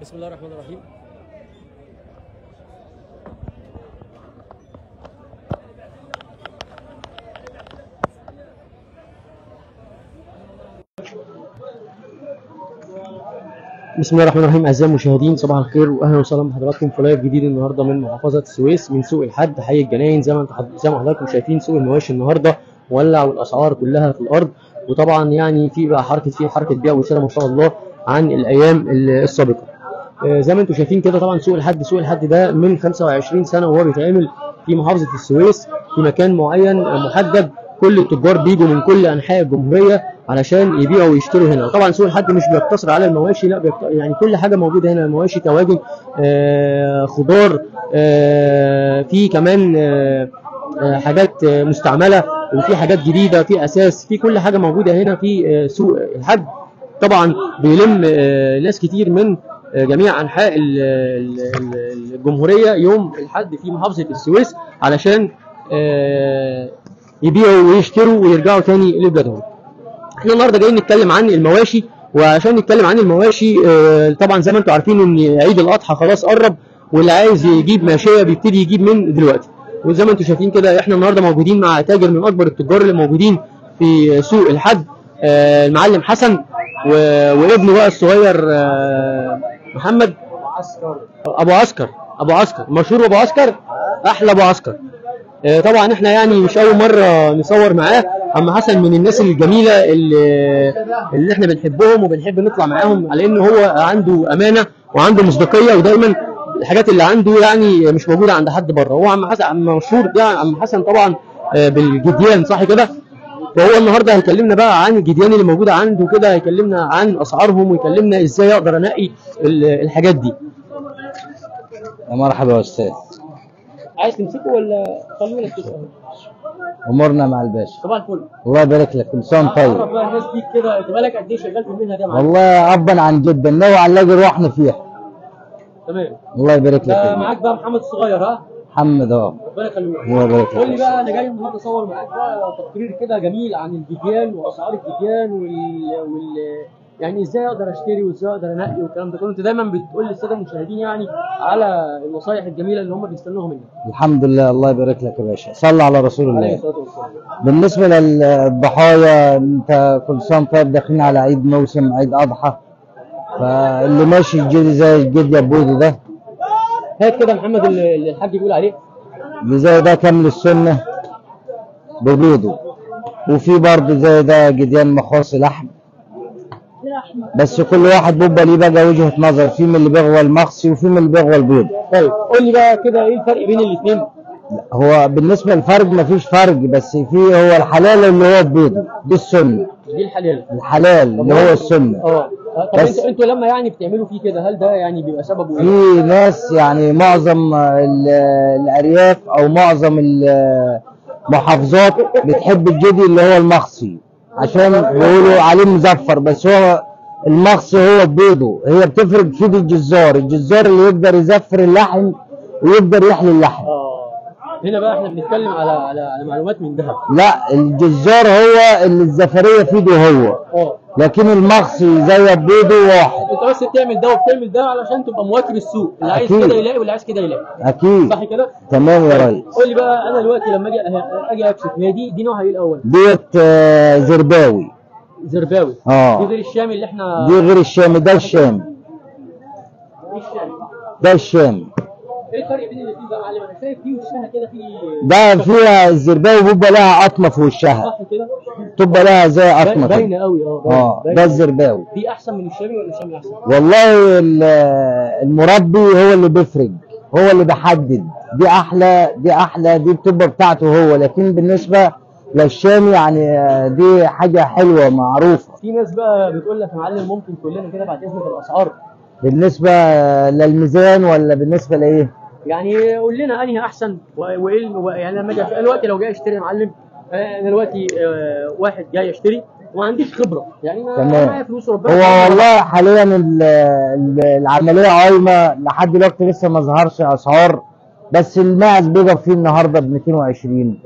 بسم الله الرحمن الرحيم بسم الله الرحمن الرحيم اعزائي المشاهدين صباح الخير واهلا وسهلا بحضراتكم في لايف جديد النهارده من محافظه السويس من سوق الحد حي الجناين زي ما انت زي ما حضراتكم شايفين سوق المواشي النهارده مولع والاسعار كلها في الارض وطبعا يعني في بقى حركه في حركه بيع وشراء ما شاء الله عن الايام السابقه آه، زي ما انتم شايفين كده طبعا سوق الحد سوق الحد ده من 25 سنه وهو بيتعمل في محافظه السويس في مكان معين آه، محدد كل التجار بيجوا من كل انحاء الجمهوريه علشان يبيعوا ويشتروا هنا طبعا سوق الحد مش بيقتصر على المواشي لا بيقت... يعني كل حاجه موجوده هنا مواشي تواجد آه خضار آه في كمان آه آه، حاجات آه، مستعمله وفي حاجات جديده في اساس في كل حاجه موجوده هنا في آه، سوق الحد طبعا بيلم آه، ناس كتير من آه، جميع انحاء ال- ال- ال- الجمهوريه يوم الحد في محافظه السويس علشان آه، يبيعوا ويشتروا ويرجعوا تاني لبلادهم. احنا النهارده جايين نتكلم عن المواشي وعشان نتكلم عن المواشي آه، طبعا زي ما انتم عارفين ان عيد الاضحى خلاص قرب واللي عايز يجيب ماشيه بيبتدي يجيب من دلوقتي وزي ما انتم شايفين كده احنا النهارده موجودين مع تاجر من اكبر التجار اللي موجودين في سوق الحد آه، المعلم حسن و- وابنه بقى الصغير آه، محمد ابو عسكر ابو عسكر مشهور ابو عسكر احلى ابو عسكر آه، طبعا احنا يعني مش اول مره نصور معاه عم حسن من الناس الجميله اللي اللي احنا بنحبهم وبنحب نطلع معاهم على ان هو عنده امانه وعنده مصداقيه ودايما الحاجات اللي عنده يعني مش موجوده عند حد بره هو عم حسن عم مشهور ده عم حسن طبعا آه، بالجديان صح كده فهو النهارده هيكلمنا بقى عن الجديان اللي موجوده عنده كده هيكلمنا عن اسعارهم ويكلمنا ازاي اقدر انقي ال- الحاجات دي يا مرحبا يا استاذ عايز تمسكه ولا خلونا نمسكه امورنا مع الباشا طبعا الفل الله يبارك لك كل سنه وأنت اعرف طيب بقى الناس دي كده انت بالك قد ايه شغال في المهنه دي يا معلم والله ابا عن جدا نوع على نلاقي روحنا فيها تمام الله يبارك لك ده يا معاك بقى محمد الصغير ها محمد اه ربنا يخليه الله يبارك قول لي لك بقى انا جاي النهارده اصور معاك بقى تقرير كده جميل عن الجديان واسعار الجديان وال, وال... يعني ازاي اقدر اشتري وازاي اقدر انقي والكلام ده كله انت دايما بتقول للساده المشاهدين يعني على النصايح الجميله اللي هم بيستنوها منك الحمد لله الله يبارك لك يا باشا صلى على رسول عليه الله الصلاه والسلام بالنسبه للضحايا انت كل سنه وأنت طيب داخلين على عيد موسم عيد اضحى فاللي ماشي الجدي زي الجدي ابوده ده هات كده محمد اللي اللي الحاج بيقول عليه اللي زي ده كامل السنه ببيضه وفي برضه زي ده جديان مخاص لحم بس كل واحد بيبقى ليه بقى وجهة نظر في من اللي بيغوى المخصي وفي من اللي بيغوى البيض طيب قول لي بقى كده ايه الفرق بين الاثنين هو بالنسبة للفرق مفيش فرق بس في هو الحلال اللي هو البيض دي السنة دي الحلال الحلال اللي هو السنة اه طب بس- انتوا انتوا لما يعني بتعملوا فيه كده هل ده يعني بيبقى سببه ايه؟ في ناس يعني معظم ال- الأرياف أو معظم المحافظات بتحب الجدي اللي هو المخصي عشان بيقولوا عليه مزفر بس هو المخصي هو بيضه هي بتفرق في دي الجزار الجزار اللي يقدر يزفر اللحم ويقدر يحلي اللحم اه هنا بقى احنا بنتكلم على على على معلومات من ذهب لا الجزار هو اللي الزفرية في ايده هو اه لكن المخصي زي بيضه واحد انت بس بتعمل ده وبتعمل ده علشان تبقى مواكب السوق اللي عايز أكيد. كده يلاقي واللي عايز كده يلاقي أكيد صح كده؟ تمام يا ريس قول لي بقى انا دلوقتي لما اجي اجي اكشف هي دي دي نوعها ايه الاول؟ ديت آه، زرباوي زرباوي اه دي غير الشامي اللي احنا دي غير الشامي ده الشامي دي الشامي ده الشامي ايه الفرق بين الاثنين بقى يا معلم؟ انا شايف دي وشها كده في ده فيها الزرباوي بيبقى لها قطمه في وشها صح كده؟ تبقى لها زي قطمه كده. باينه قوي اه اه باينة. ده الزرباوي دي احسن من الشامي ولا الشامي احسن؟ والله ال- المربي هو اللي بيفرق هو اللي بيحدد دي احلى دي احلى دي بتبقى بتاعته هو لكن بالنسبه للشامي يعني آه، دي حاجه حلوه معروفه في ناس بقى بتقول لك يا معلم ممكن تقول لنا كده بعد اذنك الاسعار بالنسبه للميزان ولا بالنسبه لايه يعني قول لنا انهي احسن و- وايه ال- و- يعني لما اجي أنا دلوقتي لو جاي اشتري يا معلم آه، انا دلوقتي آه، واحد جاي يشتري وما عنديش خبره يعني ما تمام. معايا فلوس وربنا هو يكرمك. والله حاليا ال- ال- العمليه قايمه لحد دلوقتي لسه ما ظهرش اسعار بس الماعز بيقف فيه النهارده ب 220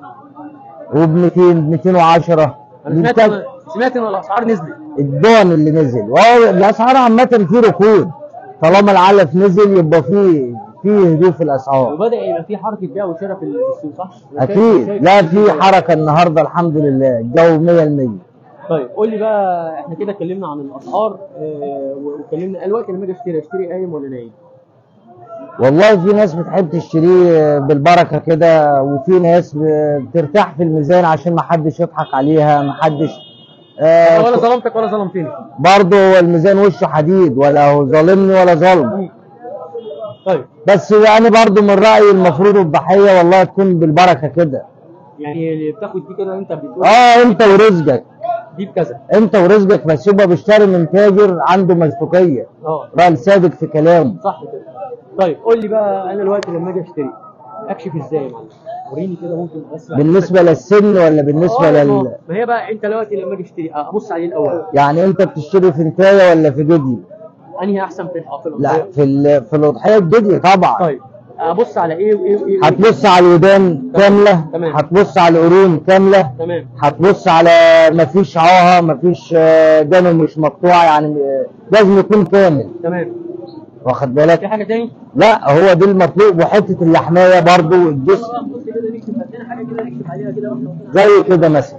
وب 200 ب 210 انا سمعت بتاع- سمعت ان الاسعار نزلت الدون اللي نزل وهو الاسعار عامه في ركود طالما العلف نزل يبقى فيه فيه هدوء في الاسعار وبدا يبقى في حركه بيع وشراء في السوق صح؟ أنا شايف- اكيد شايف- لا في حركه النهارده الحمد لله الجو 100% طيب قول لي بقى احنا كده اتكلمنا عن الاسعار آه، واتكلمنا الوقت لما اجي اشتري اشتري قايم ولا نايم؟ والله في ناس بتحب تشتريه بالبركه كده وفي ناس بترتاح في الميزان عشان ما حدش يضحك عليها ما حدش آه ولا ظلمتك ولا ظلمتني برضه هو الميزان وشه حديد ولا هو ظالمني ولا ظلم طيب بس يعني برضه من رايي المفروض الضحيه والله تكون بالبركه كده يعني اللي بتاخد دي كده انت بتقول اه انت ورزقك دي بكذا انت ورزقك بس يبقى بيشتري من تاجر عنده مصداقيه اه راجل صادق في كلامه صح كده طيب قول لي بقى انا الوقت لما اجي اشتري اكشف ازاي يا معلم؟ وريني كده ممكن بس بالنسبه للسن ولا بالنسبه آه، لل ما ما هي بقى انت دلوقتي لما اجي اشتري ابص عليه الاول يعني انت بتشتري في نتايه ولا في جدي انهي احسن في الحافظ لا في ال... في الاضحيه الجدي طبعا طيب ابص على ايه وايه وايه وإيه؟ هتبص على الودان كامله تمام. هتبص على القرون كامله تمام هتبص على مفيش عاهه مفيش آه، جانب مش مقطوع يعني آه، لازم يكون كامل تمام واخد في بالك حاجه تاني؟ لا هو ده المطلوب وحته اللحمايه برضو الجسم آه، بص كده نكتب هات لنا حاجه كده نكتب عليها كده واحنا واقفين. زي كده مثلا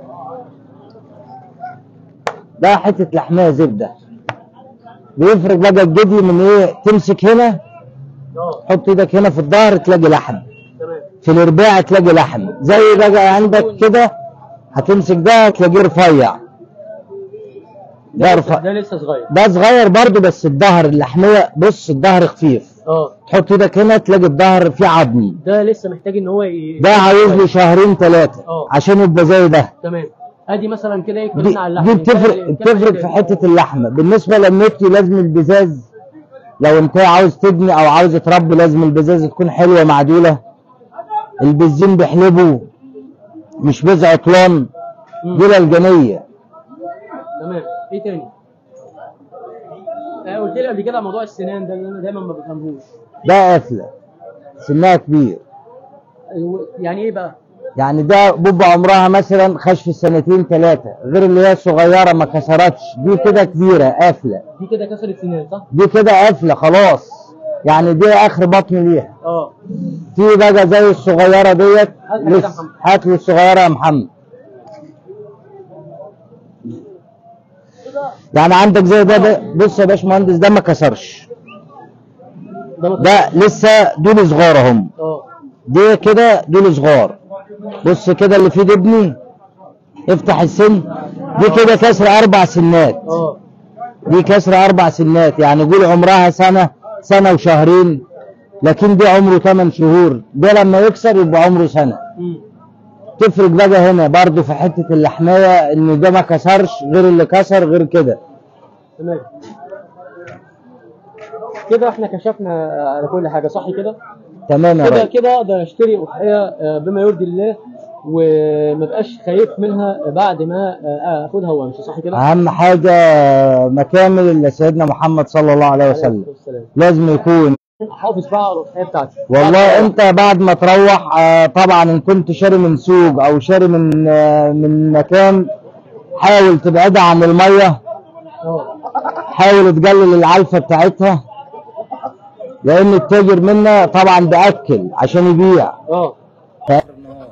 ده حته لحمايه زبده بيفرق بقى الجدي من ايه تمسك هنا اه حط ايدك هنا في الظهر تلاقي لحم تمام في الرباع تلاقي لحم زي بقى عندك كده هتمسك ده تلاقيه رفيع ده رفيع ده لسه صغير ده صغير برضو بس الظهر اللحمية بص الظهر خفيف اه تحط ايدك هنا تلاقي الظهر فيه عظم ده لسه محتاج ان هو ي... ده عايز له شهرين ثلاثة اه. عشان يبقى زي ده تمام ادي مثلا كده ايه دي, اتكلمنا على اللحم دي بتفرق نتكلم- بتفرق في حتة اللحمة بالنسبة للنوتي لازم البزاز لو انت عاوز تبني او عاوز تربي لازم البزاز تكون حلوة معدولة البزين بيحلبوا مش بز عطلان مم. دي الجنية تمام ايه تاني؟ آه، قلت لي قبل كده موضوع السنان ده اللي انا دايما ما بفهمهوش ده قافلة سنها كبير أيوة، يعني ايه بقى؟ يعني ده بيبقى عمرها مثلا خش سنتين ثلاثة غير اللي هي صغيرة ما كسرتش دي كده كبيرة قافلة دي كده كسرت سنان صح؟ دي كده قافلة خلاص يعني دي آخر بطن ليها اه في بقى زي الصغيرة ديت هات لي كده يا لسه محمد. هات لي الصغيرة يا محمد يعني عندك زي ده, ده بص يا باشمهندس ده ما كسرش ده مط- ده لسه دول صغار اهم اه دي كده دول صغار بص كده اللي فيه دبني افتح السن دي كده كسر اربع سنات اه دي كسر اربع سنات يعني قول عمرها سنة سنة وشهرين لكن دي عمره 8 شهور ده لما يكسر يبقى عمره سنة امم تفرق بقى هنا برضو في حتة اللحماية ان ده ما كسرش غير اللي كسر غير كده تمام كده احنا كشفنا على كل حاجه صح كده؟ تمام يا كده راجل كده اقدر اشتري اضحيه آه، بما يرضي الله وما بقاش خايف منها بعد ما آه، اخدها وامشي صح كده؟ اهم حاجة مكامل اللي سيدنا محمد صلى الله عليه وسلم والسلام لازم يكون احافظ بقى على الاضحيه بتاعتي والله انت بعد ما تروح آه، طبعا ان كنت شاري من سوق او شاري من آه، من مكان حاول تبعدها عن المية اه حاول تقلل العلفة بتاعتها لان التاجر منا طبعا بأكل عشان يبيع اه ف-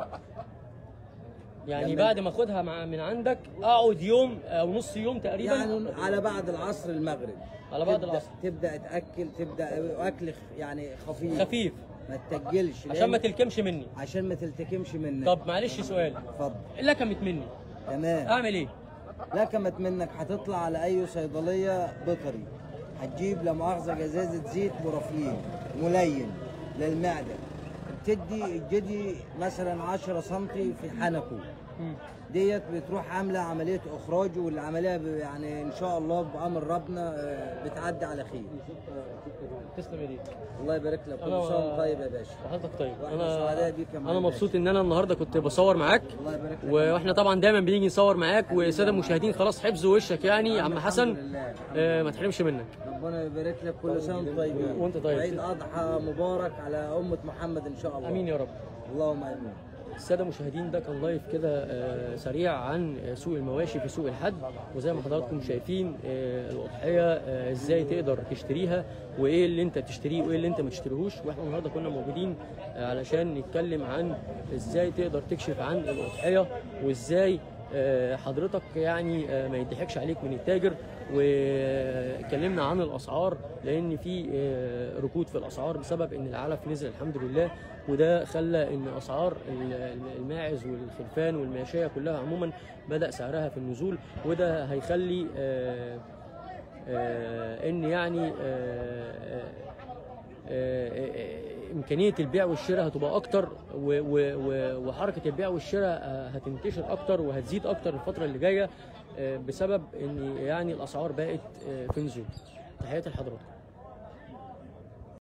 يعني بعد ما اخدها مع من عندك اقعد يوم او نص يوم تقريبا يعني على بعد العصر المغرب على بعد تبدأ- العصر. تبدا تاكل تبدا اكل خ- يعني خفيف خفيف ما تتجلش عشان ما لأن- تلكمش مني عشان ما تلتكمش منك طب معلش سؤال اتفضل لكمت مني تمام اعمل ايه؟ لكمت منك هتطلع على اي صيدليه بيطري هتجيب لا مؤاخذه جزازه زيت بروفلين ملين للمعده بتدي الجدي مثلا 10 سم في حنكه مم. ديت بتروح عامله عمليه اخراج والعمليه ب- يعني ان شاء الله بامر ربنا آه، بتعدي على خير تسلم ايديك الله يبارك لك كل أنا- سنه وأنت طيب يا باشا حضرتك طيب وإحنا سعداء بيك يا انا معلم انا مبسوط ان انا النهارده كنت بصور معاك الله يبارك لك واحنا طبعا دايما بنيجي نصور معاك والساده المشاهدين خلاص حفظوا وشك يعني يا عم حسن الحمد لله. آه ما تحرمش منك ربنا يبارك لك كل سنه وانت طيب وأنت طيب. عيد اضحى مبارك على امه محمد ان شاء الله امين يا رب اللهم امين الساده المشاهدين ده كان لايف كده آه، سريع عن آه، سوق المواشي في سوق الحد وزي ما حضراتكم شايفين آه، الاضحيه آه، ازاي تقدر تشتريها وايه اللي انت تشتريه وايه اللي انت ما تشتريهوش واحنا النهارده كنا موجودين آه، علشان نتكلم عن ازاي تقدر تكشف عن الاضحيه وازاي آه، حضرتك يعني آه، ما يضحكش عليك من التاجر واتكلمنا عن الاسعار لان في آه، ركود في الاسعار بسبب ان العلف نزل الحمد لله وده خلى ان اسعار ال- الماعز والخرفان والماشيه كلها عموما بدا سعرها في النزول وده هيخلي آه، آه، ان يعني آه، آه، آه، آه، امكانيه البيع والشراء هتبقى اكتر و- و- و- وحركه البيع والشراء آه، هتنتشر اكتر وهتزيد اكتر الفتره اللي جايه آه، بسبب ان يعني الاسعار بقت آه، في نزول تحياتي لحضراتكم